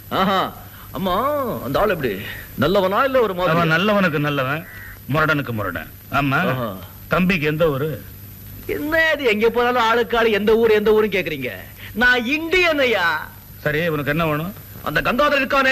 ஆஹா அம்மா அந்த ஆள் எப்படி நல்லவனா இல்ல ஒரு அவன் மாதிரி நல்லவனுக்கு நல்லவன் முரடனுக்கு முரடன் ஆமா ஆஹா. தம்பிக்கு எந்த ஊரு என்ன இது எங்க போனாலும் ஆளுக்கு ஆளு எந்த ஊர் எந்த ஊரும் கேக்குறீங்க நான் இந்தியன் ஐயா சரி இவனுக்கு என்ன வேணும் அந்த கங்காதர் இருக்கானே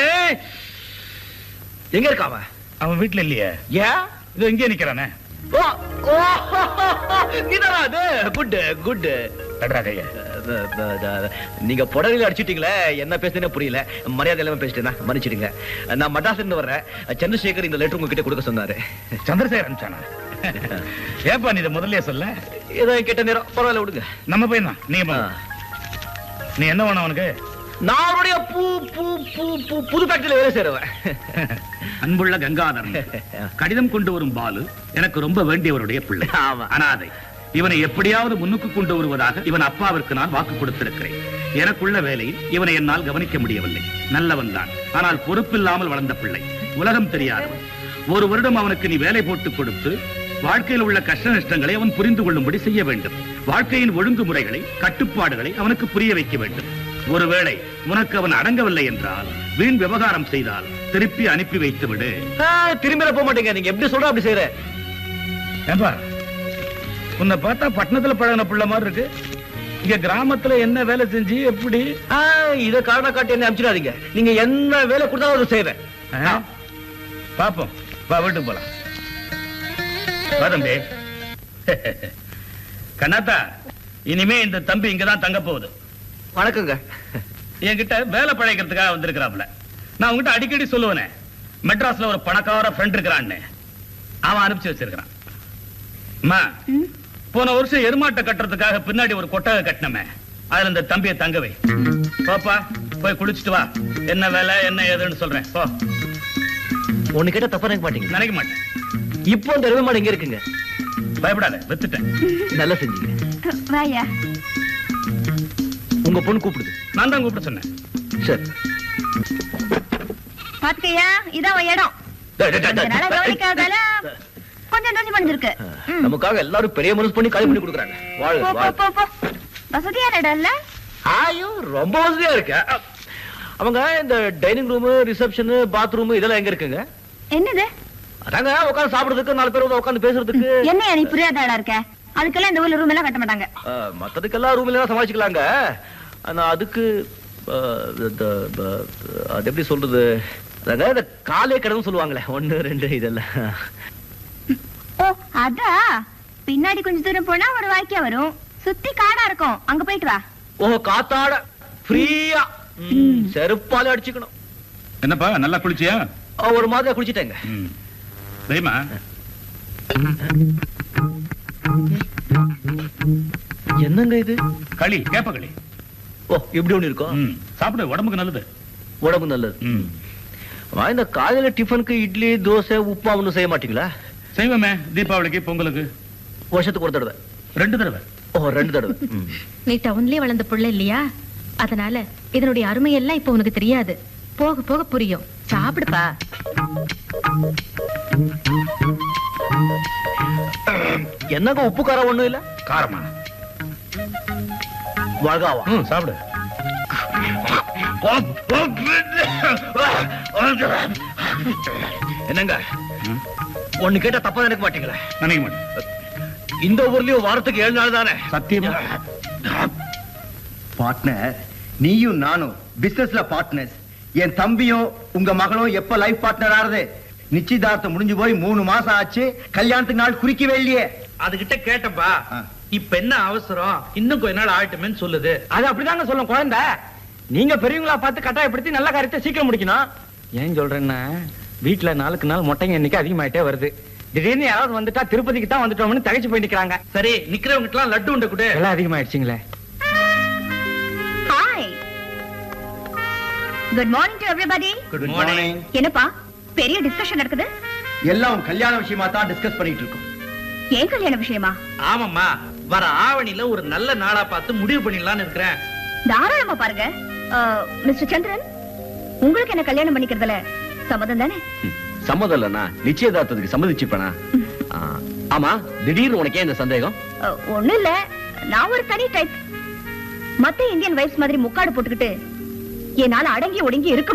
எங்க இருக்காம அவன் வீட்டுல இல்லையே ஏன் இது இங்கே நிக்கிறானே ஓ ஓ நீதானா அது குட் குட் தட்ரா கைய நீங்க புடவையில அடிச்சிட்டீங்களே என்ன பேசுனே புரியல மரியாதை இல்லாம பேசிட்டேன் மன்னிச்சிடுங்க நான் மட்ராஸ்ல இருந்து வர்றேன் சந்திரசேகர் இந்த லெட்டர் உங்ககிட்ட கொடுக்க சொன்னாரு சந்திரசேகர் அனுப்பிச்சானா ஏப்பா நீ இதை முதல்லயே சொல்ல ஏதோ கெட்ட நேரம் பரவாயில்ல விடுங்க நம்ம பையன் தான் நீ போ. ஆ. நீ என்ன வேணும் அவனுக்கு நான் அவருடைய பூ பூ பூ பூ புது ஃபேக்டரியில வேலை சேருவேன் அன்புள்ள கங்காதரன் கடிதம் கொண்டு வரும் பாலு எனக்கு ரொம்ப வேண்டியவருடைய பிள்ளை ஆமா. அனாதை இவனை எப்படியாவது முன்னுக்கு கொண்டு வருவதாக இவன் அப்பாவிற்கு நான் வாக்கு கொடுத்திருக்கிறேன் எனக்குள்ள வேலையில் இவனை என்னால் கவனிக்க முடியவில்லை நல்லவன் தான் ஆனால் பொறுப்பில்லாமல் வளர்ந்த பிள்ளை உலகம் தெரியாதவன் ஒரு வருடம் அவனுக்கு நீ வேலை போட்டு கொடுத்து வாழ்க்கையில் உள்ள கஷ்ட நஷ்டங்களை அவன் புரிந்து கொள்ளும்படி செய்ய வேண்டும் வாழ்க்கையின் ஒழுங்குமுறைகளை கட்டுப்பாடுகளை அவனுக்கு புரிய வைக்க வேண்டும் ஒருவேளை உனக்கு அவன் அடங்கவில்லை என்றால் வீண் விவகாரம் செய்தால் திருப்பி அனுப்பி வைத்து விடு ஆ, திரும்பிட போக மாட்டீங்க நீங்க எப்படி சொல்ற அப்படி செய்யற ஏப்பா உன்னை பார்த்தா பட்டணத்துல பழகின பிள்ளை மாதிரி இருக்கு இங்க கிராமத்துல என்ன வேலை செஞ்சு எப்படி ஆ, இத காரணம் காட்டி என்ன அனுப்பிச்சிடாதீங்க நீங்க என்ன வேலை கொடுத்தாலும் அதை செய்வேன் ஆ? பாப்போம் வா வீட்டுக்கு போலாம் வா தம்பி கண்ணாத்தா இனிமே இந்த தம்பி இங்கதான் தங்க போகுது வணக்கங்க என்கிட்ட வேலை பழகிறதுக்காக வந்திருக்கிறாப்ல நான் உங்ககிட்ட அடிக்கடி சொல்லுவேனே மெட்ராஸ்ல ஒரு பணக்கார ஃப்ரெண்ட் இருக்கிறான்னு அவன் அனுப்பிச்சு வச்சிருக்கிறான் அம்மா போன வருஷம் எருமாட்டை கட்டுறதுக்காக பின்னாடி ஒரு கொட்டகை கட்டினமே அதுல இந்த தம்பியை தங்க வை போப்பா போய் குளிச்சுட்டு வா என்ன வேலை என்ன ஏதுன்னு சொல்றேன் போ ஒண்ணு கேட்டா தப்பா நினைக்க மாட்டீங்க நினைக்க மாட்டேன் இப்போ அந்த ரவி மாடு எங்க இருக்குங்க பயப்படாத வித்துட்டேன் நல்லா செஞ்சீங்க வாயா உங்க பொண்ணு கூப்பிடுது நான் தான் கூப்பிட சொன்னேன் சரி பாத்துக்கையா இதான் உன் இடம் டேய், டேய், டேய், கொஞ்ச நாளா டேய். கவனிக்காதால கொஞ்சம் நொஞ்சு பண்ணிருக்கு நமக்காக எல்லாரும் பெரிய மனசு பண்ணி காலி பண்ணி கொடுக்குறாங்க போ வாழ்க போ வாழ்க போ போ வசதியான இடம் இல்ல ஐயோ ரொம்ப வசதியா இருக்கு அவங்க இந்த டைனிங் ரூம் ரிசப்ஷன் பாத்ரூம் இதெல்லாம் எங்க இருக்குங்க என்னது அதாங்க உட்கார்ந்து சாப்பிடுறதுக்கு நாலு பேர் உட்கார்ந்து பேசுறதுக்கு என்ன நீ புரியாத ஆளா இருக்க அதுக்கெல்லாம் இந்த ஊர்ல ரூம் எல்லாம் கட்ட மாட்டாங்க ஆ, மத்ததுக்கெல்லாம் ரூம்ல தான் சமாளிச்சுக்கலாங்க ஆனா அதுக்கு ஆ, இந்த, ப, அது எப்படி சொல்றது அதாங்க இந்த காலே கடன்னு சொல்லுவாங்களே ஒண்ணு ரெண்டு இதெல்லாம் ஓ அதா பின்னாடி கொஞ்ச தூரம் போனா ஒரு வாய்க்கா வரும் சுத்தி காடா இருக்கும் அங்க போயிட்டு வா ஓ காத்தாட ஃப்ரீயா செருப்பாலே அடிச்சுக்கணும் என்னப்பா நல்லா குளிச்சியா ஆ, ஒரு மாதிரி குடிச்சிட்டேங்க ம். தெரியுமா என்னங்க இது களி கேப்ப களி ஓ இப்படி ஒண்ணு இருக்கும் ம். சாப்பிடு உடம்புக்கு நல்லது உடம்பு நல்லது ம். வா, இந்த காலையில டிஃபனுக்கு இட்லி தோசை உப்புமா ஒண்ணும் செய்ய மாட்டீங்களா செய்வோமே தீபாவளிக்கு பொங்கலுக்கு வருஷத்துக்கு ஒரு தடவை ரெண்டு தடவை ஓ ரெண்டு தடவை ம். நீ டவுன்லயே வளர்ந்த புள்ள இல்லையா அதனால இதனுடைய அருமை எல்லாம் இப்ப உனக்கு தெரியாது போக போக புரியும் சாப்பிடுப்பா என்னங்க உப்பு காரம் ஒண்ணும் இல்ல காரமா வாழ்காவா ம் சாப்பிடு என்னங்க ம். ஒண்ணு கேட்டா தப்பா நினைக்க மாட்டீங்களா நினைக்க மாட்டேன் இந்த ஊர்லயும் வாரத்துக்கு ஏழு நாள் தானே சத்தியமா பார்ட்னர் நீயும் நானும் பிசினஸ்ல பார்ட்னர்ஸ் என் தம்பியும் உங்க மகளும் எப்ப லைஃப் பார்ட்னர் ஆறுது நிச்சயதார்த்தம் முடிஞ்சு போய் மூணு மாசம் ஆச்சு கல்யாணத்துக்கு நாள் குறிக்கவே இல்லையே அதுகிட்ட கேட்டப்பா ஆ. இப்ப என்ன அவசரம் இன்னும் கொஞ்ச நாள் ஆகட்டுமேன்னு சொல்லுது அது அப்படிதாங்க சொல்லும் குழந்தை நீங்க பெரியவங்களா பார்த்து கட்டாயப்படுத்தி நல்ல காரியத்தை சீக்கிரம் முடிக்கணும் ஏன் சொல்றேன்னா வீட்டுல நாளுக்கு நாள் மொட்டைங்க எண்ணிக்கை அதிகமாயிட்டே வருது திடீர்னு யாராவது வந்துட்டா திருப்பதிக்கு தான் வந்துட்டோம்னு தகைச்சு போய் நிக்கிறாங்க சரி நிக்கிறவங்க எல்லாம் லட்டு உண்ட கொடு எல்லாம் அதிகமாயிடுச்சுங்களே hi good morning to everybody good morning. Morning என்னப்பா பெரிய டிஸ்கஷன் நடக்குது எல்லாம் கல்யாண விஷயமா தான் டிஸ்கஸ் பண்ணிட்டு இருக்கோம் ஏன் கல்யாண விஷயமா ஆமாம்மா வர ஆவணில ஒரு நல்ல நாளா பார்த்து முடிவு பண்ணிடலாம்னு இருக்கிறேன் தாராளமா பாருங்க மிஸ்டர் சந்திரன் உங்களுக்கு என்ன கல்யாணம் பண்ணிக்கிறதுல சம்மதம் தானே சம்மதம் இல்லைண்ணா நிச்சயதார்த்தத்துக்கு சம்மதிச்சுப்பேனா ஆ, ஆமா திடீர்னு உனக்கே இந்த சந்தேகம் அஹ், ஒண்ணும் இல்ல நான் ஒரு தனி டைப் மத்த இந்தியன் வைஃப்ஸ் மாதிரி முக்காடு போட்டுக்கிட்டு என்னால அடங்கி ஒடுங்கி இருக்க